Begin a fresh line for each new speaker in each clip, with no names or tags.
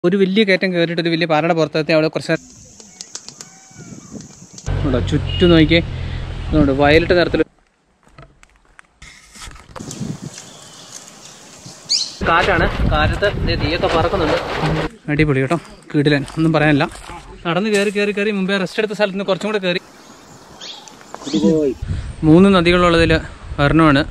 ഒരു വലിയ കയറ്റം കയറിയിട്ട് ഒരു വലിയ പാറയുടെ പുറത്തെത്തി അവിടെ കുറച്ച് ഉണ്ടോ ചുറ്റും നോക്കിയേ ഇതുണ്ട് വയലറ്റ് നിറത്തിൽ കാറ്റാണ് കാറ്റത്ത് ദേ തീയൊക്കെ പറക്കുന്നുണ്ട് അടിപൊളി കേട്ടോ കീടിലൻ ഒന്നും പറയാനില്ല നടന്ന് കയറി കയറി കയറി മുമ്പേ റെസ്റ്റ് എടുത്ത സ്ഥലത്ത് നിന്ന് കുറച്ചും കൂടെ കയറി മൂന്ന് നദികളുള്ളതിൽ ഒരെണ്ണമാണ്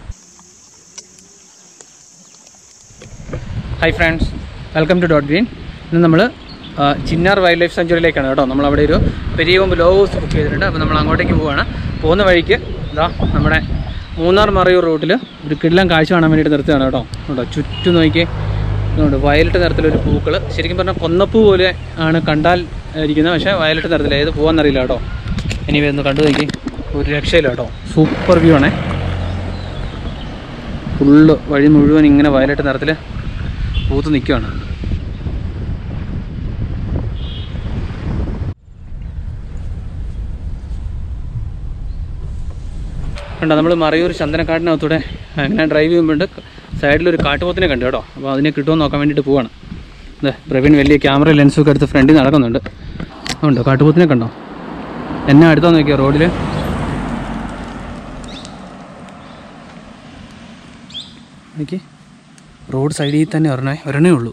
hi friends welcome to dot green ഇന്ന് നമ്മൾ ചിന്നാർ വൈൽഡ് ലൈഫ് സെഞ്ചുറിയിലേക്കാണ് കേട്ടോ നമ്മൾ അവിടെ ഒരു പെരിയ കൊമ്പ് ലോ ഹൗസ് ബുക്ക് ചെയ്തിട്ടുണ്ട് അപ്പോൾ നമ്മൾ അങ്ങോട്ടേക്ക് പോവുകയാണ് പോകുന്ന വഴിക്ക് ഇതാ നമ്മുടെ മൂന്നാർ മറയൂർ റൂട്ടിൽ ഒരു കിടിലം കാഴ്ച കാണാൻ വേണ്ടിയിട്ട് നിർത്തുകയാണ് കേട്ടോ കേട്ടോ ചുറ്റും നോക്കിയേ ഇതുകൊണ്ട് വയലറ്റ് നിറത്തിലൊരു പൂക്കൾ ശരിക്കും പറഞ്ഞാൽ കൊന്നപ്പൂ പോലെ ആണ് കണ്ടാൽ ഇരിക്കുന്നത് പക്ഷേ വയലറ്റ് നിറത്തിൽ ഏത് പൂവാന്നറിയില്ല കേട്ടോ ഇനി ഒന്ന് കണ്ടു നോക്കി ഒരു രക്ഷയില്ല കേട്ടോ സൂപ്പർ വ്യൂ ആണേ ഫുള്ള് വഴി മുഴുവൻ ഇങ്ങനെ വയലറ്റ് നിറത്തിൽ പൂത്ത് നിൽക്കുകയാണ് കണ്ടോ നമ്മൾ മറയൂർ ചന്ദനക്കാടിനകത്തൂടെ അങ്ങനെ ഡ്രൈവ് ചെയ്യുമ്പോണ്ട് സൈഡിലൊരു കാട്ടുപോത്തിനെ കണ്ടു കേട്ടോ അപ്പോൾ അതിനെ കിട്ടുമോ നോക്കാൻ വേണ്ടിയിട്ട് പോവാണ് അതെ പ്രവീൺ വലിയ ക്യാമറ ലെൻസൊക്കെ എടുത്ത് ഫ്രണ്ടിൽ നടക്കുന്നുണ്ട് ഉണ്ടോ കാട്ടുപോത്തിനെ കണ്ടോ എന്നെ അടുത്താ നോക്കിയോ റോഡിൽ നോക്കി റോഡ് സൈഡിൽ തന്നെ ഒരെണ്ണേ ഒരെണ്ണേ ഉള്ളൂ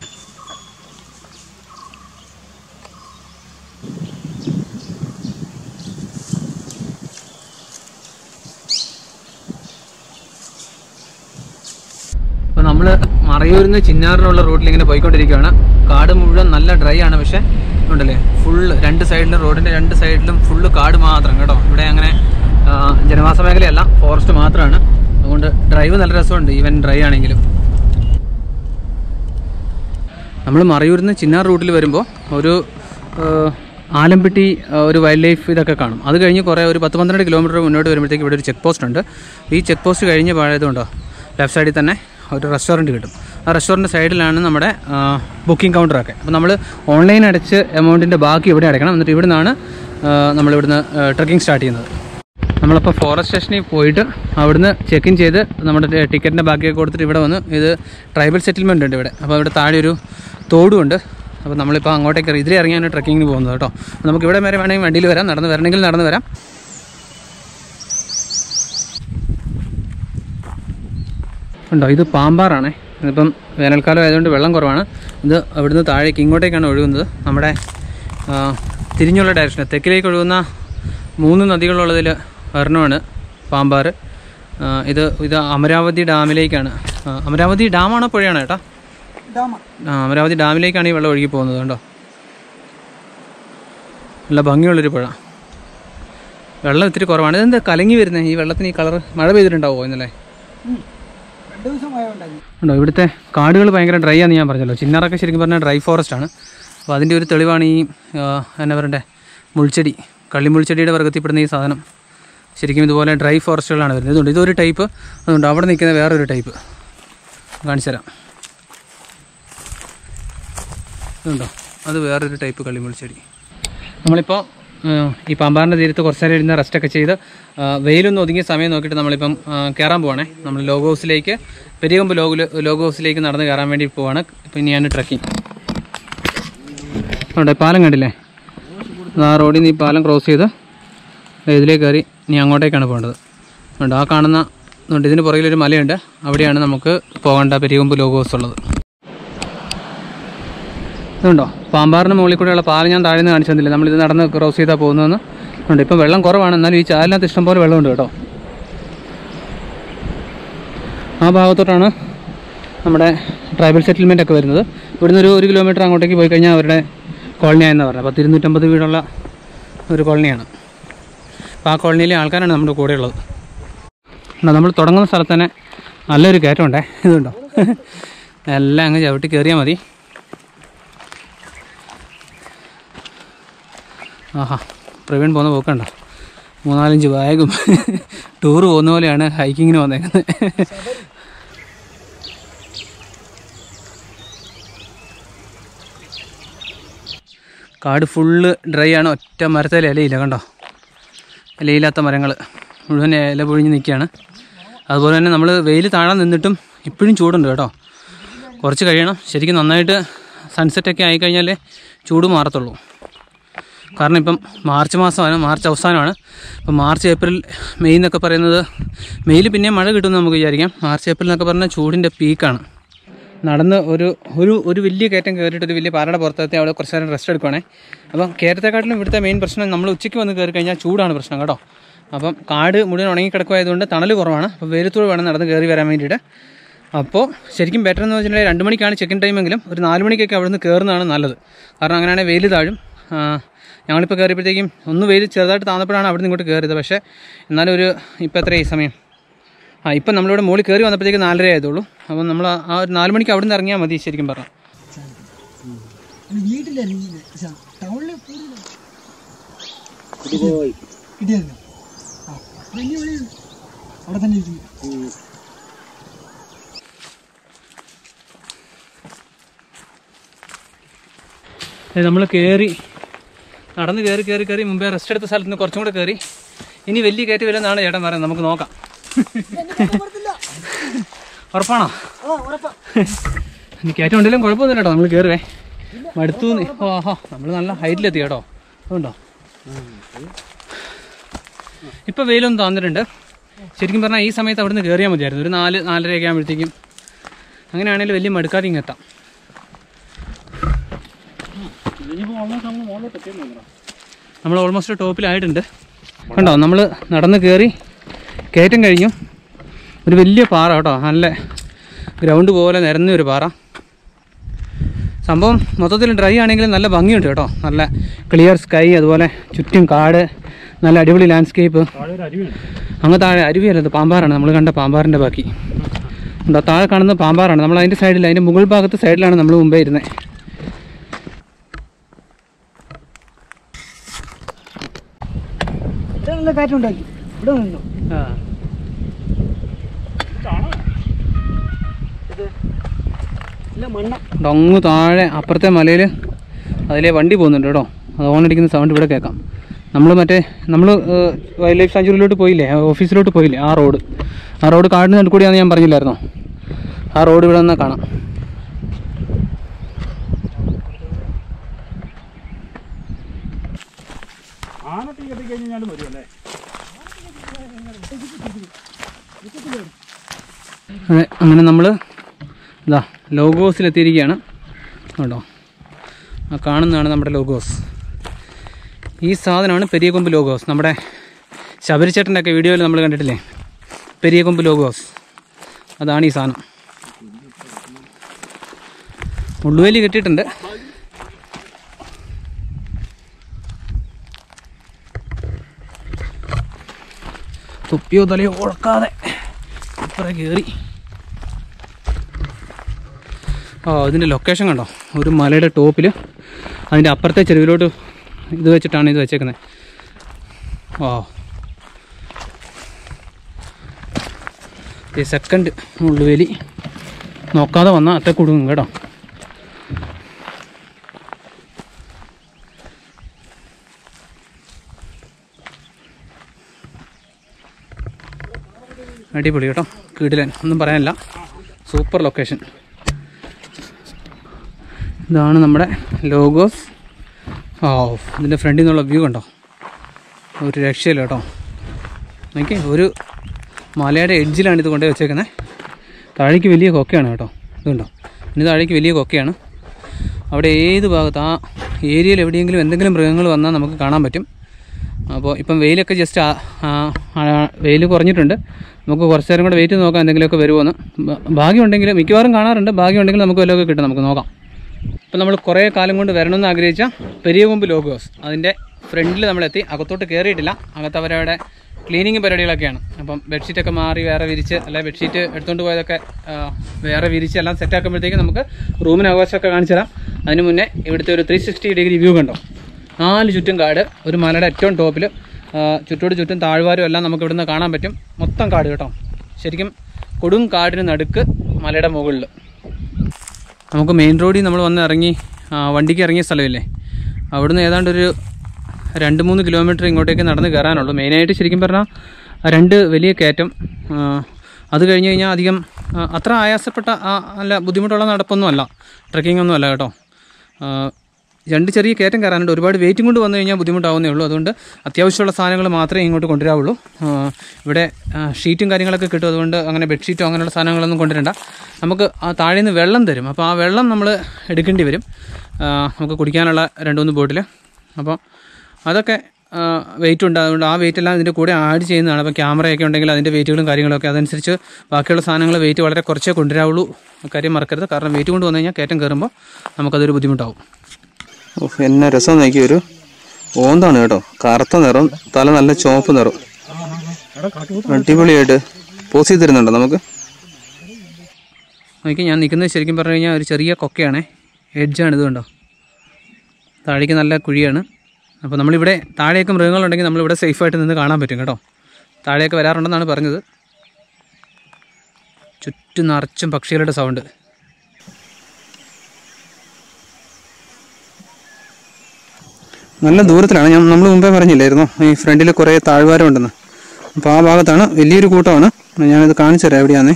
അപ്പോൾ നമ്മൾ മറയൂരിന്ന് ചിന്നാറിനുള്ള റൂട്ടിൽ ഇങ്ങനെ പോയിക്കൊണ്ടിരിക്കുകയാണ് കാട് മുഴുവൻ നല്ല ഡ്രൈ ആണ് പക്ഷേ ഉണ്ടല്ലേ ഫുള്ള് രണ്ട് സൈഡിലും റോഡിൻ്റെ രണ്ട് സൈഡിലും ഫുള്ള് കാട് മാത്രം കേട്ടോ ഇവിടെ അങ്ങനെ ആ, ജനവാസ മേഖലയല്ല ഫോറസ്റ്റ് മാത്രമാണ് അതുകൊണ്ട് ഡ്രൈവ് നല്ല രസമുണ്ട് ഈവൻ ഡ്രൈ ആണെങ്കിലും നമ്മൾ മറയൂരിൽ നിന്ന് ചിന്നാർ റൂട്ടിൽ വരുമ്പോൾ ഒരു ആ, ആലമ്പട്ടി ആ, ഒരു വൈൽഡ് ലൈഫ് ഇതൊക്കെ കാണും അത് കഴിഞ്ഞ് കുറേ ഒരു പത്ത് പന്ത്രണ്ട് കിലോമീറ്റർ മുന്നോട്ട് വരുമ്പോഴത്തേക്ക് ഇവിടെ ഒരു ചെക്ക് പോസ്റ്റ് ഉണ്ട് ഈ ചെക്ക് പോസ്റ്റ് കഴിഞ്ഞ് പഴയതുകൊണ്ടോ ലെഫ്റ്റ് സൈഡിൽ തന്നെ ഒരു റെസ്റ്റോറൻറ്റ് കിട്ടും ആ റെസ്റ്റോറൻറ്റ് സൈഡിലാണ് നമ്മുടെ ബുക്കിംഗ് കൗണ്ടറൊക്കെ അപ്പോൾ നമ്മൾ ഓൺലൈൻ അടച്ച് എമൗണ്ടിൻ്റെ ബാക്കി ഇവിടെ അടയ്ക്കണം എന്നിട്ട് ഇവിടെ നിന്നാണ് നമ്മളിവിടുന്ന് ട്രക്കിംഗ് സ്റ്റാർട്ട് ചെയ്യുന്നത് നമ്മളപ്പോൾ ഫോറസ്റ്റ് സ്റ്റേഷനിൽ പോയിട്ട് അവിടുന്ന് ചെക്ക് ഇൻ ചെയ്ത് നമ്മുടെ ടിക്കറ്റിൻ്റെ ബാക്കിയൊക്കെ കൊടുത്തിട്ട് ഇവിടെ വന്ന് ഇത് ട്രൈബൽ സെറ്റിൽമെൻ്റ് ഉണ്ട് ഇവിടെ അപ്പോൾ ഇവിടെ താഴെ ഒരു തോടുമുണ്ട് അപ്പോൾ നമ്മളിപ്പോൾ അങ്ങോട്ടേക്ക് ഇറ- ഇതിലേ ഇറങ്ങിയാണ് ട്രക്കിങ്ങിന് പോകുന്നത് കേട്ടോ അപ്പോൾ നമുക്ക് ഇവിടെ വരെ വേണമെങ്കിൽ വണ്ടിയിൽ വരാം നടന്ന് വരണമെങ്കിൽ നടന്ന് വരാം ഉണ്ടോ ഇത് പാമ്പാറാണേ ഇതിപ്പം വേനൽക്കാലം ആയതുകൊണ്ട് വെള്ളം കുറവാണ് ഇത് അവിടുന്ന് താഴേക്ക് ഇങ്ങോട്ടേക്കാണ് ഒഴുകുന്നത് നമ്മുടെ ആ, തിരിഞ്ഞുള്ള ഡയറക്ഷൻ തെക്കിലേക്ക് ഒഴുകുന്ന മൂന്ന് നദികളുള്ളതിൽ ഒരെണ്ണമാണ് പാമ്പാറ് ആ, ഇത് ഇത് അമരാവതി ഡാമിലേക്കാണ് ആ, അമരാവതി ഡാമാണോ പുഴയാണോ ഏട്ടാ ആ അമരാവതി ഡാമിലേക്കാണ് ഈ വെള്ളം ഒഴുകി പോകുന്നത് കണ്ടോ നല്ല ഭംഗിയുള്ളൊരു പുഴ വെള്ളം ഇത്തിരി കുറവാണ് ഇതെന്താ കലങ്ങി വരുന്നത് ഈ വെള്ളത്തിന് ഈ കളർ മഴ പെയ്തിട്ടുണ്ടാവുമോ ഇന്നലെ ഉണ്ടോ ഇവിടുത്തെ കാടുകൾ ഭയങ്കര ഡ്രൈ ആണെന്ന് ഞാൻ പറഞ്ഞല്ലോ ചിന്നാറൊക്കെ ശരിക്കും പറഞ്ഞാൽ ഡ്രൈ ഫോറസ്റ്റ് ആണ് അപ്പോൾ അതിൻ്റെ ഒരു തെളിവാണ് ഈ ആ, എന്നാ പറയണ്ടേ മുൾച്ചെടി കള്ളിമുൾച്ചെടിയുടെ വർഗത്തിൽപ്പെടുന്ന ഈ സാധനം ശരിക്കും ഇതുപോലെ ഡ്രൈ ഫോറസ്റ്റുകളാണ് വരുന്നത് ഇതുണ്ട് ഇതൊരു ടൈപ്പ് അതുകൊണ്ട് അവിടെ നിൽക്കുന്ന വേറൊരു ടൈപ്പ് കാണിച്ചു തരാം ഇതുണ്ടോ അത് വേറൊരു ടൈപ്പ് കള്ളിമുൾച്ചെടി നമ്മളിപ്പോൾ ഏഹ്, ഈ പാമ്പാറിൻ്റെ തീരത്ത് കുറച്ച് നേരം ഇരുന്ന് റെസ്റ്റൊക്കെ ചെയ്ത് ആ, വെയിലൊന്ന് ഒതുങ്ങിയ സമയം നോക്കിയിട്ട് നമ്മളിപ്പം ആ, കയറാൻ പോവാണേ നമ്മൾ ലോഗോ ഹൗസിലേക്ക് പെരിയകൊമ്പ് ലോഗോ ലോഗോ ഹൗസിലേക്ക് നടന്ന് കയറാൻ വേണ്ടി പോവാണ് ഇപ്പം ഇനിയാണ് ട്രക്കിംഗ് അവിടെ പാലം കണ്ടില്ലേ ആ റോഡിൽ നിന്ന് ഈ പാലം ക്രോസ് ചെയ്ത് ദേ ഇതിലേക്ക് കയറി ഇനി അങ്ങോട്ടേക്കാണ് പോകേണ്ടത് ഉണ്ട് ആ കാണുന്ന ഉണ്ട് ഇതിന് പുറകിലൊരു മലയുണ്ട് അവിടെയാണ് നമുക്ക് പോകേണ്ട പെരിയകൊമ്പ് ലോഗോ ഹൗസ് ഉള്ളത് ഇതുണ്ടോ പാമ്പാറിന് മുകളിൽ കൂടെയുള്ള പാലം ഞാൻ താഴെ നിന്ന് കാണിച്ചു തന്നില്ല നമ്മളിത് നടന്ന് ക്രോസ് ചെയ്താൽ പോകുന്നതെന്ന് ഉണ്ട് ഇപ്പം വെള്ളം കുറവാണ് എന്നാലും ഈ ചാലിനകത്ത് ഇഷ്ടംപോലെ വെള്ളമുണ്ട് കേട്ടോ ആ ഭാഗത്തോട്ടാണ് നമ്മുടെ ട്രൈബൽ സെറ്റിൽമെൻ്റ് ഒക്കെ വരുന്നത് ഇവിടുന്ന് ഒരു ഒരു കിലോമീറ്റർ അങ്ങോട്ടേക്ക് പോയി കഴിഞ്ഞാൽ അവരുടെ കോളനിയായെന്ന് പറഞ്ഞത് പത്ത് ഇരുന്നൂറ്റമ്പത് വീടുള്ള ഒരു കോളനിയാണ് അപ്പോൾ ആ കോളനിയിലെ ആൾക്കാരാണ് നമ്മുടെ കൂടെ ഉള്ളത് ഉണ്ടോ നമ്മൾ തുടങ്ങുന്ന സ്ഥലത്ത് തന്നെ നല്ലൊരു കയറ്റമുണ്ടേ ഇതുണ്ടോ എല്ലാം അങ്ങ് ചവിട്ടി കയറിയാൽ മതി ആഹാ പ്രവീൺ പോകുന്ന പോക്കണ്ട മൂന്നാലഞ്ച് ബാഗും ടൂറ് പോകുന്ന പോലെയാണ് ഹൈക്കിങ്ങിന് വന്നേക്കുന്നത് കാട് ഫുള്ള് ഡ്രൈ ആണ് ഒറ്റ മരത്തിൽ ഇലയില്ല കണ്ടോ ഇലയില്ലാത്ത മരങ്ങൾ മുഴുവൻ ഇല പൊഴിഞ്ഞ് നിൽക്കുകയാണ് അതുപോലെ തന്നെ നമ്മൾ വെയിൽ താഴാൻ നിന്നിട്ടും ഇപ്പോഴും ചൂടുണ്ട് കേട്ടോ കുറച്ച് കഴിയണം ശരിക്കും നന്നായിട്ട് സൺസെറ്റൊക്കെ ആയിക്കഴിഞ്ഞാലേ ചൂട് മാറത്തുള്ളൂ കാരണം ഇപ്പം മാർച്ച് മാസമാണ് മാർച്ച് അവസാനമാണ് ഇപ്പം മാർച്ച് ഏപ്രിൽ മെയ് എന്നൊക്കെ പറയുന്നത് മെയ്യിൽ പിന്നെ മഴ കിട്ടുമെന്ന് നമുക്ക് വിചാരിക്കാം മാർച്ച് ഏപ്രിൽ എന്നൊക്കെ പറഞ്ഞാൽ ചൂടിൻ്റെ പീക്കാണ് നടന്ന് ഒരു ഒരു ഒരു വലിയ കയറ്റം കയറിയിട്ട് ഒരു വലിയ പാറയുടെ പുറത്തെത്തി അവിടെ കുറച്ച് നേരം റെസ്റ്റ് എടുക്കുവാണേ അപ്പം കയറ്റത്തെക്കാട്ടിലും ഇവിടുത്തെ മെയിൻ പ്രശ്നം നമ്മൾ ഉച്ചയ്ക്ക് വന്ന് കയറി കഴിഞ്ഞാൽ ചൂടാണ് പ്രശ്നം കേട്ടോ അപ്പം കാട് മുഴുവൻ ഉണങ്ങി കിടക്കുമായതുകൊണ്ട് തണൽ കുറവാണ് അപ്പോൾ വെയിലത്തൂടെ വേണം നടന്ന് കയറി വരാൻ വേണ്ടിയിട്ട് അപ്പോൾ ശരിക്കും ബെറ്റർ എന്ന് വെച്ചിട്ടുണ്ടെങ്കിൽ രണ്ട് മണിക്കാണ് ചെക്കിൻ ടൈമെങ്കിലും ഒരു നാല് മണിക്കൊക്കെ അവിടെ നിന്ന് കയറുന്നതാണ് നല്ലത് കാരണം അങ്ങനെയാണെങ്കിൽ വെയിൽ താഴും ആ, ഞങ്ങളിപ്പോൾ കയറിയപ്പോഴത്തേക്കും ഒന്ന് വെയിൽ ചെറുതായിട്ട് താന്നപ്പോഴാണ് അവിടെ നിന്ന് ഇങ്ങോട്ട് കയറിയത് പക്ഷേ എന്നാലും ഒരു ഇപ്പോൾ എത്രയായി സമയം ആ ഇപ്പം നമ്മളിവിടെ മുകളിൽ കയറി വന്നപ്പോഴത്തേക്ക് നാലര ആയതുള്ളൂ അപ്പം നമ്മൾ ആ- ആ ഒരു നാല് മണിക്ക് അവിടെ നിന്ന് ഇറങ്ങിയാൽ മതി ശരിക്കും പറഞ്ഞാൽ
വീട്ടിലിറങ്ങി ടൗണിൽ കിട്ടിയായിരുന്നു ആ അപ്പൊ ഇനി വിളി അവിടെ തന്നെ ഇരിക്കുന്നു
നമ്മൾ കയറി നടന്ന് കയറി കയറി കയറി മുമ്പേ റെസ്റ്റ് എടുത്ത സ്ഥലത്ത് നിന്ന് കുറച്ചും കൂടെ കയറി ഇനി വലിയ കയറ്റി വരുന്നതാണ് ചേട്ടൻ പറയുന്നത് നമുക്ക് നോക്കാം ഉറപ്പാണോ
ആ ഉറപ്പാ
ഇനി കയറ്റം ഉണ്ടെങ്കിലും കുഴപ്പമൊന്നുമില്ല കേട്ടോ നമ്മൾ കയറുവേ മടുത്തു ഓ ആഹാ നമ്മൾ നല്ല ഹൈറ്റിലെത്തി കേട്ടോ അതുകൊണ്ടോ ഇപ്പം വെയിലൊന്നും താന്നിട്ടുണ്ട് ശരിക്കും പറഞ്ഞാൽ ഈ സമയത്ത് അവിടുന്ന് കയറിയാൽ മതിയായിരുന്നു ഒരു നാല് നാലരയൊക്കെ ആകുമ്പോഴത്തേക്കും അങ്ങനെയാണെങ്കിൽ വലിയ മടുക്കാതെ ഇങ്ങ് എത്താം നമ്മൾ ഓൾമോസ്റ്റ് ടോപ്പിലായിട്ടുണ്ട് കണ്ടോ നമ്മൾ നടന്ന് കയറി കയറ്റം കഴിഞ്ഞു ഒരു വലിയ പാറ കേട്ടോ നല്ല ഗ്രൗണ്ട് പോലെ നിരന്ന ഒരു പാറ സംഭവം മൊത്തത്തിൽ ഡ്രൈ ആണെങ്കിലും നല്ല ഭംഗിയുണ്ട് കേട്ടോ നല്ല ക്ലിയർ സ്കൈ അതുപോലെ ചുറ്റും കാട് നല്ല അടിപൊളി ലാൻഡ്സ്കേപ്പ് അങ്ങ് താഴെ അരുവിയല്ല ഇത് പാമ്പാറാണ് നമ്മൾ കണ്ട പാമ്പാറിൻ്റെ ബാക്കി ഉണ്ടോ താഴെ കാണുന്നത് പാമ്പാറാണ് നമ്മൾ അതിൻ്റെ സൈഡിൽ അതിൻ്റെ മുകൾ ഭാഗത്ത് സൈഡിലാണ് നമ്മൾ മുമ്പേ ഇരുന്നത്
ഇവിടെ നല്ല കാറ്റുണ്ടാക്കി ഇവിടെ നിന്നു ഇല്ല മണ്ണ
ഉണ്ടോ, അങ്ങ് താഴെ അപ്പുറത്തെ മലയിൽ അതിലെ വണ്ടി പോകുന്നുണ്ട് കേട്ടോ അത് ഓണടിക്കുന്ന സൗണ്ട് ഇവിടെ കേൾക്കാം നമ്മൾ മറ്റേ നമ്മൾ വൈൽഡ് ലൈഫ് സാഞ്ചുറിയിലോട്ട് പോയില്ലേ ആ ഓഫീസിലോട്ട് പോയില്ലേ ആ റോഡ് ആ റോഡ് കാടിന് നടുക്ക് കൂടിയാണെന്ന് ഞാൻ പറഞ്ഞില്ലായിരുന്നോ ആ റോഡ് ഇവിടെ നിന്നാൽ കാണാം അതെ അങ്ങനെ നമ്മൾ ഇതാ ലോഗോസിലെത്തിയിരിക്കുകയാണ് കേട്ടോ ആ കാണുന്നതാണ് നമ്മുടെ ലോഗോസ് ഈ സാധനമാണ് പെരിയ കൊമ്പ് ലോഗോസ് നമ്മുടെ ശബരിച്ചേട്ടൻ്റെ ഒക്കെ വീഡിയോയിൽ നമ്മൾ കണ്ടിട്ടില്ലേ പെരിയ കൊമ്പ് ലോഗോസ് അതാണ് ഈ സാധനം മുള്ളുവേലി കെട്ടിയിട്ടുണ്ട് തൊപ്പിയോ തലയോ ഉഴക്കാതെ ഇപ്പറ കയറി ആ ഇതിൻ്റെ ലൊക്കേഷൻ കണ്ടോ ഒരു മലയുടെ ടോപ്പിൽ അതിൻ്റെ അപ്പുറത്തെ ചെരുവിലോട്ട് ഇത് വെച്ചിട്ടാണ് ഇത് വെച്ചേക്കുന്നത് ഓ ഈ സെക്കൻഡ് മുള്ളുവേലി നോക്കാതെ വന്നാൽ അത്ര കുടുങ്ങും കേട്ടോ അടിപൊളി കേട്ടോ കീടിലൻ ഒന്നും പറയാനില്ല സൂപ്പർ ലൊക്കേഷൻ ഇതാണ് നമ്മുടെ ലോഗോസ് ഓ ഇതിൻ്റെ ഫ്രണ്ടിൽ നിന്നുള്ള വ്യൂ കണ്ടോ ഒരു രക്ഷയില്ല കേട്ടോ നോക്കി ഒരു മലയുടെ എഡ്ജിലാണ് ഇത് കൊണ്ടുപോയി വെച്ചേക്കുന്നത് താഴേക്ക് വലിയ കൊക്കയാണ് കേട്ടോ ഇതുണ്ടോ ഇനി താഴേക്ക് വലിയ കൊക്കയാണ് അവിടെ ഏത് ഭാഗത്ത് ആ ഏരിയയിൽ എവിടെയെങ്കിലും എന്തെങ്കിലും മൃഗങ്ങൾ വന്നാൽ നമുക്ക് കാണാൻ പറ്റും അപ്പോൾ ഇപ്പം വെയിലൊക്കെ ജസ്റ്റ് വെയിൽ കുറഞ്ഞിട്ടുണ്ട് നമുക്ക് കുറച്ച് നേരം കൂടെ വെയിറ്റ് ചെയ്ത് നോക്കാം എന്തെങ്കിലുമൊക്കെ വരുമോയെന്ന് ഭ- ഭാഗ്യമുണ്ടെങ്കിൽ മിക്കവാറും കാണാറുണ്ട് ഭാഗ്യമുണ്ടെങ്കിൽ നമുക്ക് വല്ലതൊക്കെ കിട്ടും നമുക്ക് നോക്കാം ഇപ്പം നമ്മൾ കുറേ കാലം കൊണ്ട് വരണമെന്ന് ആഗ്രഹിച്ച പെരിയ കൊമ്പ് ലോഗോസ് അതിൻ്റെ ഫ്രണ്ടിൽ നമ്മളെത്തി അകത്തോട്ട് കയറിയിട്ടില്ല അകത്ത് അവരവിടെ ക്ലീനിങ് പരിപാടികളൊക്കെയാണ് അപ്പം ബെഡ്ഷീറ്റൊക്കെ മാറി വേറെ വിരിച്ച് അല്ലെ ബെഡ്ഷീറ്റ് എടുത്തുകൊണ്ട് പോയതൊക്കെ ആ, വേറെ വിരിച്ച് എല്ലാം സെറ്റ് ആക്കുമ്പോഴത്തേക്ക് നമുക്ക് റൂമിന് ആഘോഷമൊക്കെ കാണിച്ചു തരാം അതിന് മുന്നേ ഇവിടുത്തെ ഒരു ത്രീ സിക്സ്റ്റി ഡിഗ്രി വ്യൂ കണ്ടോ നാല് ചുറ്റും കാട് ഒരു മലയുടെ ഏറ്റവും ടോപ്പിൽ ചുറ്റോട് ചുറ്റും താഴ്വാരും എല്ലാം നമുക്ക് ഇവിടുന്ന് കാണാൻ പറ്റും മൊത്തം കാട് കേട്ടോ ശരിക്കും കൊടും കാടിന് നടുക്ക് മലയുടെ മുകളിൽ നമുക്ക് മെയിൻ റോഡിൽ നമ്മൾ വന്ന് ഇറങ്ങി ആ, വണ്ടിക്ക് ഇറങ്ങിയ സ്ഥലമില്ലേ അവിടുന്ന് ഏതാണ്ട് ഒരു രണ്ട് മൂന്ന് കിലോമീറ്റർ ഇങ്ങോട്ടേക്ക് നടന്ന് കയറാനുള്ളൂ മെയിനായിട്ട് ശരിക്കും പറഞ്ഞാൽ രണ്ട് വലിയ കയറ്റം ആ, അത് കഴിഞ്ഞ് കഴിഞ്ഞാൽ അധികം ആ, അത്ര ആയാസപ്പെട്ട ആ, അല്ല ബുദ്ധിമുട്ടുള്ള നടപ്പൊന്നും അല്ല ട്രക്കിംഗ് ഒന്നും അല്ല കേട്ടോ ആ, രണ്ട് ചെറിയ കയറ്റം കയറാനുണ്ട് ഒരുപാട് വെയിറ്റും കൊണ്ട് വന്നു കഴിഞ്ഞാൽ ബുദ്ധിമുട്ടാവുന്നേ ഉള്ളൂ അതുകൊണ്ട് അത്യാവശ്യമുള്ള സാധനങ്ങൾ മാത്രമേ ഇങ്ങോട്ട് കൊണ്ടുവരാവുള്ളൂ ആ, ഇവിടെ ആ, ഷീറ്റും കാര്യങ്ങളൊക്കെ കിട്ടും അതുകൊണ്ട് അങ്ങനെ ബെഡ്ഷീറ്റോ അങ്ങനെയുള്ള സാധനങ്ങളൊന്നും കൊണ്ടുവരണ്ട നമുക്ക് ആ താഴെ നിന്ന് വെള്ളം തരും അപ്പോൾ ആ വെള്ളം നമ്മൾ എടുക്കേണ്ടി വരും ആ, നമുക്ക് കുടിക്കാനുള്ള രണ്ട് മൂന്ന് ബോട്ടിൽ അപ്പോൾ അതൊക്കെ വെയിറ്റ് ഉണ്ട് അതുകൊണ്ട് ആ വെയിറ്റ് എല്ലാം ഇതിൻ്റെ കൂടെ ആഡ് ചെയ്യുന്നതാണ് അപ്പോൾ ക്യാമറയൊക്കെ ഉണ്ടെങ്കിൽ അതിൻ്റെ വെയിറ്റുകളും കാര്യങ്ങളൊക്കെ അതനുസരിച്ച് ബാക്കിയുള്ള സാധനങ്ങൾ വെയിറ്റ് വളരെ കുറച്ചേ കൊണ്ടുവരാവുള്ളൂ കാര്യം മറക്കരുത് കാരണം വെയിറ്റ് കൊണ്ട് വന്നു കഴിഞ്ഞാൽ കയറ്റം കയറുമ്പോൾ നമുക്കതൊരു ബുദ്ധിമുട്ടാവും
ഓഹ് എന്നെ രസം നോക്കി ഒരു ഓന്താണ് കേട്ടോ കറുത്ത നിറം തല നല്ല ചുവപ്പ് നിറം അടിപൊളിയായിട്ട് പോസ് ചെയ്ത് തരുന്നുണ്ടോ നമുക്ക്
നോക്കി ഞാൻ നിൽക്കുന്നത് ശരിക്കും പറഞ്ഞു കഴിഞ്ഞാൽ ഒരു ചെറിയ കൊക്കയാണേ എഡ്ജാണ് ഇത് കണ്ടോ താഴേക്ക് നല്ല കുഴിയാണ് അപ്പോൾ നമ്മളിവിടെ താഴെയൊക്കെ മൃഗങ്ങളുണ്ടെങ്കിൽ നമ്മളിവിടെ സേഫായിട്ട് നിന്ന് കാണാൻ പറ്റും കേട്ടോ താഴെയൊക്കെ വരാറുണ്ടെന്നാണ് പറഞ്ഞത് ചുറ്റും നിറച്ചും പക്ഷികളുടെ സൗണ്ട്
നല്ല ദൂരത്തിലാണ് ഞാൻ നമ്മൾ മുമ്പേ പറഞ്ഞില്ലായിരുന്നോ ഈ ഫ്രണ്ടിൽ കുറേ താഴ്വാരം ഉണ്ടെന്ന് അപ്പോൾ ആ ഭാഗത്താണ് വലിയൊരു കൂട്ടമാണ് ഞാനിത് കാണിച്ചു തരാം എവിടെയാന്നേ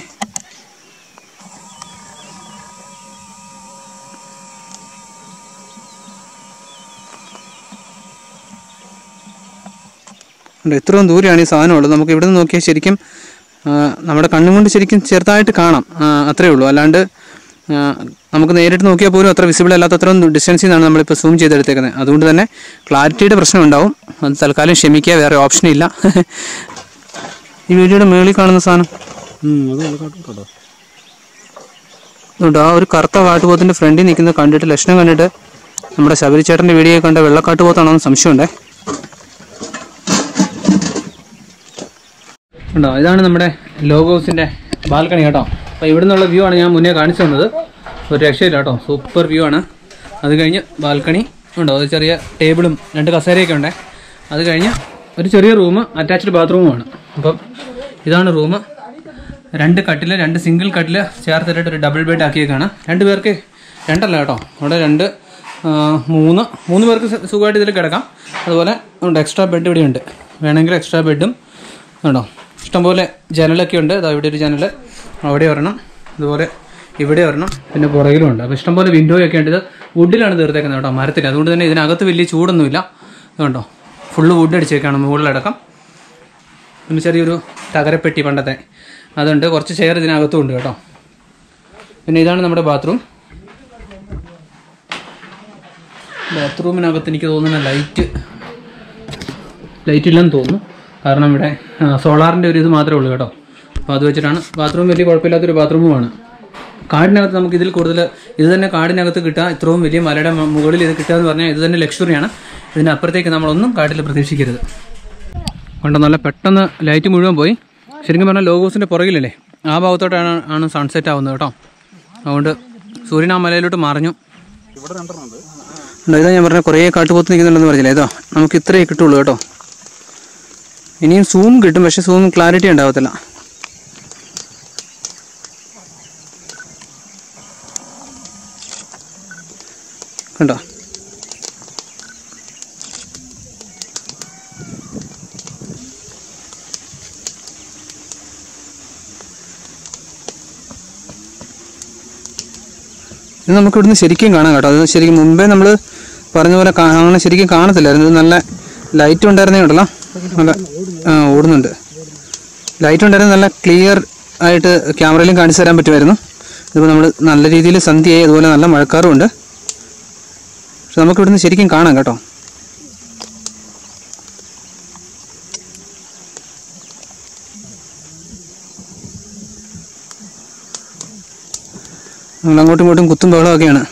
ഉണ്ട്. ഇത്രയും ദൂരെയാണ് ഈ സാധനം ഉള്ളത് നമുക്ക് ഇവിടെ നിന്ന് നോക്കിയാൽ ശരിക്കും ആ, നമ്മുടെ കണ്ണും കൊണ്ട് ശരിക്കും ചെറുതായിട്ട് കാണാം ആ, അത്രേ ഉള്ളൂ അല്ലാണ്ട് ആ, നമുക്ക് നേരിട്ട് നോക്കിയാൽ പോലും അത്ര വിസിബിൾ അല്ലാത്ത അത്രയും ഡിസ്റ്റൻസിൽ നിന്നാണ് നമ്മളിപ്പോൾ സൂം ചെയ്തെടുത്തേക്കുന്നത് അതുകൊണ്ട് തന്നെ ക്ലാരിറ്റിയുടെ പ്രശ്നം ഉണ്ടാവും അത് തൽക്കാലം ക്ഷമിക്കുക വേറെ ഓപ്ഷൻ ഇല്ല ഈ വീഡിയോയുടെ മേളിൽ കാണുന്ന സാധനം അതുകൊണ്ട് ആ ഒരു കറുത്ത കാട്ടുപോത്തിന്റെ ഫ്രണ്ടിൽ നിൽക്കുന്നത് കണ്ടിട്ട് ലക്ഷണം കണ്ടിട്ട് നമ്മുടെ ശബരിച്ചേട്ടൻ്റെ വീഡിയോ കണ്ട വെള്ളക്കാട്ടുപോത്താണോ എന്ന് സംശയമുണ്ടേ
ഉണ്ടോ ഇതാണ് നമ്മുടെ ലോഗോസിൻ്റെ ബാൽക്കണി കേട്ടോ അപ്പോൾ ഇവിടെ നിന്നുള്ള വ്യൂ ആണ് ഞാൻ മുന്നേ കാണിച്ചു തന്നത് ഒരു രക്ഷയില്ല കേട്ടോ സൂപ്പർ വ്യൂ ആണ് അത് കഴിഞ്ഞ് ബാൽക്കണി ഉണ്ടോ ഒരു ചെറിയ ടേബിളും രണ്ട് കസേരയൊക്കെ ഉണ്ട് അത് കഴിഞ്ഞ് ഒരു ചെറിയ റൂം അറ്റാച്ച്ഡ് ബാത്റൂമുമാണ് അപ്പം ഇതാണ് റൂം രണ്ട് കട്ടിൽ രണ്ട് സിംഗിൾ കട്ടിൽ ചേർത്തിട്ട് ഒരു ഡബിൾ ബെഡ് ആക്കിയേക്കാണ് രണ്ട് പേർക്ക് രണ്ടല്ല കേട്ടോ അവിടെ രണ്ട് ആ, മൂന്ന് മൂന്ന് പേർക്ക് സു- സുഖമായിട്ട് ഇതിൽ കിടക്കാം അതുപോലെ ഉണ്ട് എക്സ്ട്രാ ബെഡ് ഇവിടെ ഉണ്ട് വേണമെങ്കിൽ എക്സ്ട്രാ ബെഡും ഉണ്ടോ ഇഷ്ടംപോലെ ജനലൊക്കെ ഉണ്ട് അതാ ഇവിടെ ഒരു ജനൽ അവിടെ ഒരെണ്ണം അതുപോലെ ഇവിടെ ഒരെണ്ണം പിന്നെ പുറകിലും ഉണ്ട് അപ്പോൾ ഇഷ്ടംപോലെ വിൻഡോയൊക്കെ ഉണ്ട് ഇത് വുഡിലാണ് തീർത്തേക്കുന്നത് കേട്ടോ മരത്തിൽ അതുകൊണ്ട് തന്നെ ഇതിനകത്ത് വലിയ ചൂടൊന്നുമില്ല ഇതുണ്ടോ ഫുള്ള് വുഡ് അടിച്ചേക്കാണ് മുകളിലടക്കം പിന്നെ ചെറിയൊരു തകരപ്പെട്ടി പണ്ടത്തെ അതുണ്ട് കുറച്ച് ചെയർ ഇതിനകത്തും ഉണ്ട് കേട്ടോ പിന്നെ ഇതാണ് നമ്മുടെ ബാത്റൂം ബാത്റൂമിനകത്ത് എനിക്ക് തോന്നുന്ന ലൈറ്റ് ലൈറ്റ് ഇല്ലെന്ന് തോന്നുന്നു കാരണം ഇവിടെ സോളാറിൻ്റെ ഒരു ഇത് മാത്രമേ ഉള്ളൂ കേട്ടോ അപ്പോൾ അത് വെച്ചിട്ടാണ് ബാത്റൂം വലിയ കുഴപ്പമില്ലാത്തൊരു ബാത്റൂമുമാണ് കാടിനകത്ത് നമുക്ക് ഇതിൽ കൂടുതൽ ഇത് തന്നെ കാടിനകത്ത് കിട്ടുക ഇത്രയും വലിയ മലയുടെ മ- മുകളിൽ ഇത് കിട്ടുക എന്ന് പറഞ്ഞാൽ ഇത് തന്നെ ലക്ഷറിയാണ് ഇതിൻ്റെ അപ്പുറത്തേക്ക് നമ്മളൊന്നും കാട്ടിൽ പ്രതീക്ഷിക്കരുത് കണ്ടോ നല്ല പെട്ടെന്ന് ലൈറ്റ് മുഴുവൻ പോയി ശരിക്കും പറഞ്ഞാൽ ലോഗോസിൻ്റെ പുറകിലല്ലേ ആ ഭാഗത്തോട്ടാണ് ആണ് സൺസെറ്റ് ആവുന്നത് കേട്ടോ അതുകൊണ്ട് സൂര്യൻ ആ മലയിലോട്ട് മറിഞ്ഞു
ഉണ്ട്, ഇതാ ഞാൻ പറഞ്ഞ കുറേ കാട്ടുപോത്ത് നിൽക്കുന്നുണ്ടെന്ന് പറഞ്ഞില്ലേ ഇതാ നമുക്ക് ഇത്രയേ കിട്ടുള്ളൂ കേട്ടോ ഇനിയും സൂം കിട്ടും പക്ഷെ സൂം ക്ലാരിറ്റി ഉണ്ടാവത്തില്ല കണ്ടോ ഇത് നമുക്ക് ഇവിടുന്ന് ശരിക്കും കാണാം കേട്ടോ അത് ശരിക്കും മുമ്പേ നമ്മൾ പറഞ്ഞ പോലെ കാ- അങ്ങനെ ശരിക്കും കാണത്തില്ലായിരുന്നു ഇത് നല്ല ലൈറ്റ് ഉണ്ടായിരുന്നേ ഉണ്ടല്ലോ നല്ല ആ ഓടുന്നുണ്ട് ലൈറ്റ് ഉണ്ടായിരുന്ന നല്ല ക്ലിയർ ആയിട്ട് ക്യാമറയിലും കാണിച്ചു തരാൻ പറ്റുമായിരുന്നു ഇതിപ്പോൾ നമ്മൾ നല്ല രീതിയിൽ സന്ധ്യയായി അതുപോലെ നല്ല മഴക്കാറും ഉണ്ട് പക്ഷെ നമുക്ക് ഇവിടുന്ന് ശരിക്കും കാണാം കേട്ടോ നമ്മൾ അങ്ങോട്ടും ഇങ്ങോട്ടും കുത്തും ബഹളമൊക്കെയാണ്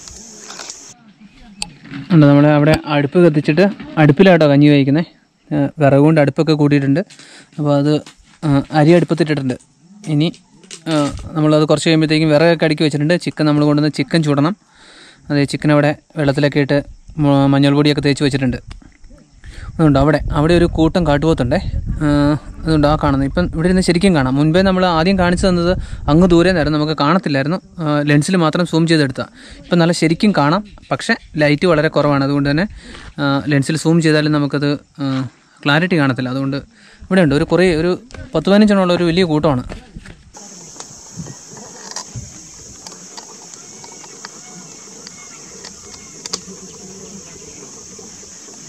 ഉണ്ട് നമ്മൾ അവിടെ അടുപ്പ് കത്തിച്ചിട്ട് അടുപ്പിലാട്ടോ കഞ്ഞി വയ്ക്കുന്നത് വിറക് കൊണ്ട് അടുപ്പൊക്കെ കൂട്ടിയിട്ടുണ്ട് അപ്പോൾ അത് ആ, അരി അടുപ്പത്തിട്ടിട്ടുണ്ട് ഇനി ആ, നമ്മളത് കുറച്ച് കഴിയുമ്പോഴത്തേക്കും വിറകൊക്കെ അടുക്കി വെച്ചിട്ടുണ്ട് ചിക്കൻ നമ്മൾ കൊണ്ടുവന്ന് ചിക്കൻ ചൂടണം അതെ ചിക്കൻ അവിടെ വെള്ളത്തിലൊക്കെ ഇട്ട് മ- മഞ്ഞൾ പൊടിയൊക്കെ തേച്ച് വെച്ചിട്ടുണ്ട് അതുകൊണ്ട് അവിടെ അവിടെ ഒരു കൂട്ടം കാട്ടുപോത്തുണ്ടേ ആ, അതുകൊണ്ട് ആ കാണുന്നത് ഇപ്പം ഇവിടെ ഇരുന്ന് ശരിക്കും കാണാം മുൻപേ നമ്മൾ ആദ്യം കാണിച്ചു തന്നത് അങ്ങ് ദൂരെ നിന്നായിരുന്നു നമുക്ക് കാണത്തില്ലായിരുന്നു ലെൻസിൽ മാത്രം സൂം ചെയ്തെടുത്താൽ ഇപ്പം നല്ല ശരിക്കും കാണാം പക്ഷേ ലൈറ്റ് വളരെ കുറവാണ് അതുകൊണ്ട് തന്നെ ലെൻസിൽ സൂം ചെയ്താലും നമുക്കത് ക്ലാരിറ്റി കാണത്തില്ല അതുകൊണ്ട് ഇവിടെ ഉണ്ട് ഒരു കുറേ ഒരു പത്ത് പതിനഞ്ചെണ്ണമുള്ള ഒരു വലിയ കൂട്ടമാണ്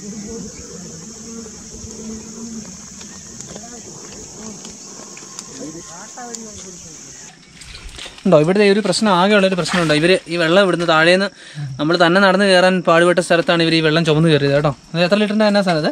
ഉണ്ടോ ഇവിടുത്തെ ഒരു പ്രശ്നം ആകെയുള്ളൊരു പ്രശ്നമുണ്ടോ ഇവർ ഈ വെള്ളം ഇവിടുന്ന് താഴേന്ന് നമ്മൾ തന്നെ നടന്ന് കയറാൻ പാടുപെട്ട സ്ഥലത്താണ് ഇവർ ഈ വെള്ളം ചുമന്ന് കയറിയത് കേട്ടോ അത് എത്ര ലിറ്ററിൻ്റെ എന്നാ സാധനം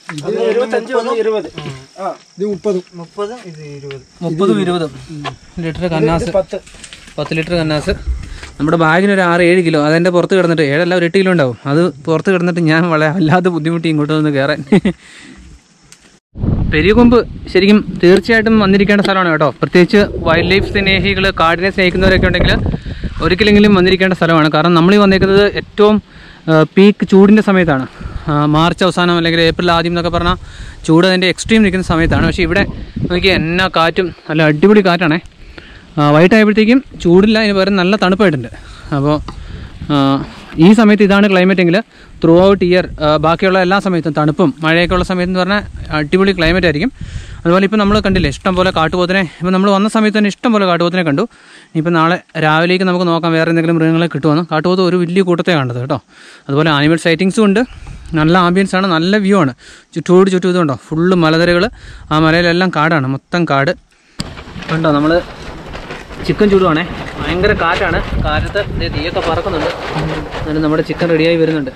ഇത് മുപ്പതും
മുപ്പതും ഇരുപതും ലിറ്റർ കന്നാസ് പത്ത് ലിറ്റർ കന്നാസ് നമ്മുടെ ബാഗിന് ഒരു ആറ് ഏഴ് കിലോ അതെൻ്റെ പുറത്ത് കിടന്നിട്ട് ഏഴല്ല ഒരു എട്ട് കിലോ ഉണ്ടാവും അത് പുറത്ത് കിടന്നിട്ട് ഞാൻ വളരെ വല്ലാതെ ബുദ്ധിമുട്ടി ഇങ്ങോട്ട് വന്ന് കയറാൻ പെരിയകൊമ്പ് ശരിക്കും തീർച്ചയായിട്ടും വന്നിരിക്കേണ്ട സ്ഥലമാണ് കേട്ടോ പ്രത്യേകിച്ച് വൈൽഡ് ലൈഫ് സ്നേഹികൾ കാടിനെ സ്നേഹിക്കുന്നവരൊക്കെ ഉണ്ടെങ്കിൽ ഒരിക്കലെങ്കിലും വന്നിരിക്കേണ്ട സ്ഥലമാണ് കാരണം നമ്മൾ ഈ വന്നേക്കുന്നത് ഏറ്റവും പീക്ക് ചൂടിൻ്റെ സമയത്താണ് ആ, മാർച്ച് അവസാനം അല്ലെങ്കിൽ ഏപ്രിൽ ആദ്യം എന്നൊക്കെ പറഞ്ഞാൽ ചൂട് അതിൻ്റെ എക്സ്ട്രീം നിൽക്കുന്ന സമയത്താണ് പക്ഷേ ഇവിടെ നോക്കി എന്നാ കാറ്റും നല്ല അടിപൊളി കാറ്റാണേ ആ, വൈകിട്ടായപ്പോഴത്തേക്കും ചൂടില്ല അതിന് പകരം നല്ല തണുപ്പായിട്ടുണ്ട് അപ്പോൾ ആ, ഈ സമയത്ത് ഇതാണ് ക്ലൈമറ്റ് എങ്കിൽ ത്രൂ ഔട്ട് ഇയർ ബാക്കിയുള്ള എല്ലാ സമയത്തും തണുപ്പും മഴയൊക്കെ ഉള്ള സമയത്ത് എന്ന് പറഞ്ഞാൽ അടിപൊളി ക്ലൈമറ്റ് ആയിരിക്കും അതുപോലെ ഇപ്പോൾ നമ്മൾ കണ്ടില്ലേ ഇഷ്ടം പോലെ കാട്ടുപോത്തിനെ ഇപ്പോൾ നമ്മൾ വന്ന സമയത്ത് തന്നെ ഇഷ്ടം പോലെ കാട്ടുപോത്തിനെ കണ്ടു ഇനിയിപ്പോൾ നാളെ രാവിലേക്ക് നമുക്ക് നോക്കാം വേറെ എന്തെങ്കിലും മൃഗങ്ങളെ കിട്ടുമെന്ന് കാട്ടുപോത്ത് ഒരു വലിയ കൂട്ടത്തെ കണ്ടത് കേട്ടോ അതുപോലെ ആനിമൽ സൈറ്റിങ്സും ഉണ്ട് നല്ല ആംബിയൻസ് ആണ് നല്ല വ്യൂ ആണ് ചുറ്റോട് ചുറ്റും ഇതുണ്ടോ ഫുള്ള് മലനിരകൾ ആ മലയിലെല്ലാം കാടാണ് മൊത്തം കാട് കണ്ടോ നമ്മൾ ചിക്കൻ ചൂടുവാണേ ഭയങ്കര കാറ്റാണ് കാറ്റത്ത് ദേ തീയൊക്കെ പറക്കുന്നുണ്ട് എന്നാലും നമ്മുടെ ചിക്കൻ റെഡിയായി വരുന്നുണ്ട്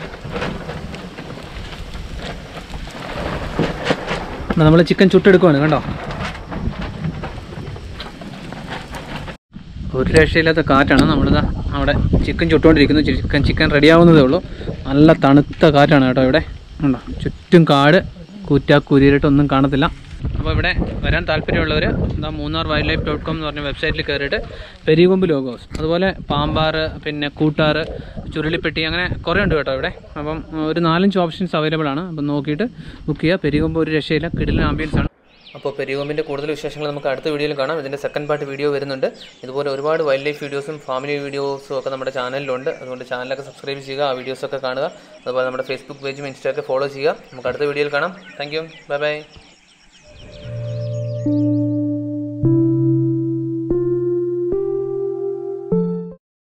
നമ്മൾ ചിക്കൻ ചുട്ടെടുക്കുവാണ് കണ്ടോ ഒരു രക്ഷയില്ലാത്ത കാറ്റാണ് നമ്മളിതാ അവിടെ ചിക്കൻ ചുട്ടുകൊണ്ടിരിക്കുന്നു ചിക്കൻ ചിക്കൻ റെഡിയാവുന്നതേ ഉള്ളൂ നല്ല തണുത്ത കാറ്റാണ് കേട്ടോ ഇവിടെ ഉണ്ടോ ചുറ്റും കാട് കൂറ്റ കുരിയിട്ടൊന്നും കാണത്തില്ല അപ്പോൾ ഇവിടെ വരാൻ താല്പര്യമുള്ളവർ എന്താ Munnar wildlife dot com എന്ന് പറഞ്ഞ വെബ്സൈറ്റിൽ കയറിയിട്ട് പെരികൊമ്പ് ലോഗോസ് അതുപോലെ പാമ്പാറ് പിന്നെ കൂട്ടാറ് ചുരുളിപ്പെട്ടി അങ്ങനെ കുറേ ഉണ്ട് കേട്ടോ ഇവിടെ അപ്പം ഒരു നാലഞ്ച് ഓപ്ഷൻസ് അവൈലബിൾ ആണ് അപ്പം നോക്കിയിട്ട് ബുക്ക് ചെയ്യുക പെരികൊമ്പ് ഒരു രക്ഷയില്ല കിടിലൻ ആംബിയൻസ് ആണ് അപ്പോൾ പെരിയോമ്പിൻ്റെ കൂടുതൽ വിശേഷങ്ങൾ നമുക്ക് അടുത്ത വീഡിയോയിൽ കാണാം ഇതിൻ്റെ സെക്കൻഡ് പാർട്ട് വീഡിയോ വരുന്നുണ്ട് ഇതുപോലെ ഒരുപാട് വൈൽഡ് ലൈഫ് വീഡിയോസും ഫാമിലി വീഡിയോസും ഒക്കെ നമ്മുടെ ചാനലിലുണ്ട് അതുകൊണ്ട് ചാനലൊക്കെ സബ്സ്ക്രൈബ് ചെയ്യുക ആ വീഡിയോസൊക്കെ കാണുക അതുപോലെ നമ്മുടെ ഫേസ്ബുക്ക് പേജും ഇൻസ്റ്റയൊക്കെ ഫോളോ ചെയ്യുക നമുക്ക് അടുത്ത വീഡിയോയിൽ കാണാം താങ്ക് യു ബൈ ബൈ